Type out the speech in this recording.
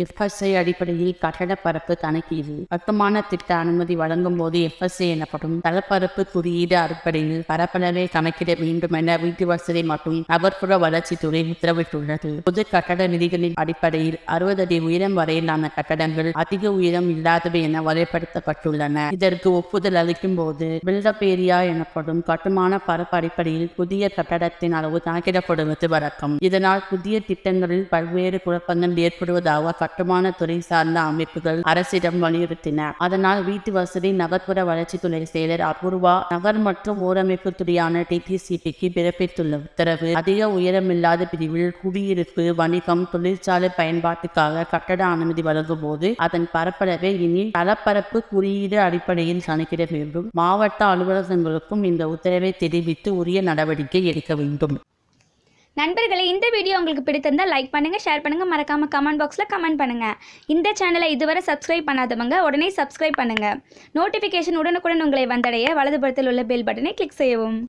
FSI அடிப்படையில் கட்டட பரப்பு கணக்கீடு கட்டுமான திட்ட அனுமதி வழங்கும் போது எஃப்எஸ்ஐ எனப்படும் தளப்பரப்பு குறியீடு அடிப்படையில் பரப்பளவை கணக்கிட வேண்டும் என வீட்டு வசதி மற்றும் நகர்ப்புற வளர்ச்சித்துறை உத்தரவிட்டுள்ளது பொது கட்டட விதிகளின் அடிப்படையில் அறுபது அடி உயரம் வரையிலான கட்டடங்கள் அதிக உயரம் இல்லாதவை என வகைப்படுத்தப்பட்டுள்ளன இதற்கு ஒப்புதல் அளிக்கும் போது பில்டப் ஏரியா எனப்படும் கட்டுமான பரப்பு அடிப்படையில் புதிய கட்டடத்தின் அளவு கணக்கிடப்படுவது வழக்கம் இதனால் புதிய திட்டங்களில் பல்வேறு குழப்பங்கள் ஏற்படுவதாக கட்டுமான துறை சார்ந்த அமைப்புகள் அரசிடம் வலியுறுத்தின அதனால் வீட்டு வசதி நகர்ப்புற வளர்ச்சித்துறை செயலர் அபூர்வா நகர் மற்றும் ஊரமைப்பு துறையான டிடிசிபிக்கு பிறப்பித்துள்ள உத்தரவு அதிக உயரமில்லாத பிரிவில் குடியிருப்பு வணிகம் தொழிற்சாலை பயன்பாட்டுக்காக கட்டட அனுமதி வழங்கும் போது அதன் பரப்பளவை இனி தளப்பரப்பு குறியீடு அடிப்படையில் கணக்கிட வேண்டும் மாவட்ட அலுவலகங்களுக்கும் இந்த உத்தரவை தெரிவித்து உரிய நடவடிக்கை எடுக்க வேண்டும் நண்பர்களே இந்த வீடியோ உங்களுக்கு பிடித்திருந்தால் லைக் பண்ணுங்கள் ஷேர் பண்ணுங்கள் மறக்காமல் கமெண்ட் பாக்ஸில் கமெண்ட் பண்ணுங்கள் இந்த சேனலை இதுவரை சப்ஸ்கிரைப் பண்ணாதவங்க உடனே சப்ஸ்கிரைப் பண்ணுங்கள் நோட்டிஃபிகேஷன் உடனுக்குடன் உங்களை வந்தடைய வலதுபுறத்தில் உள்ள பெல் பட்டனை கிளிக் செய்யவும்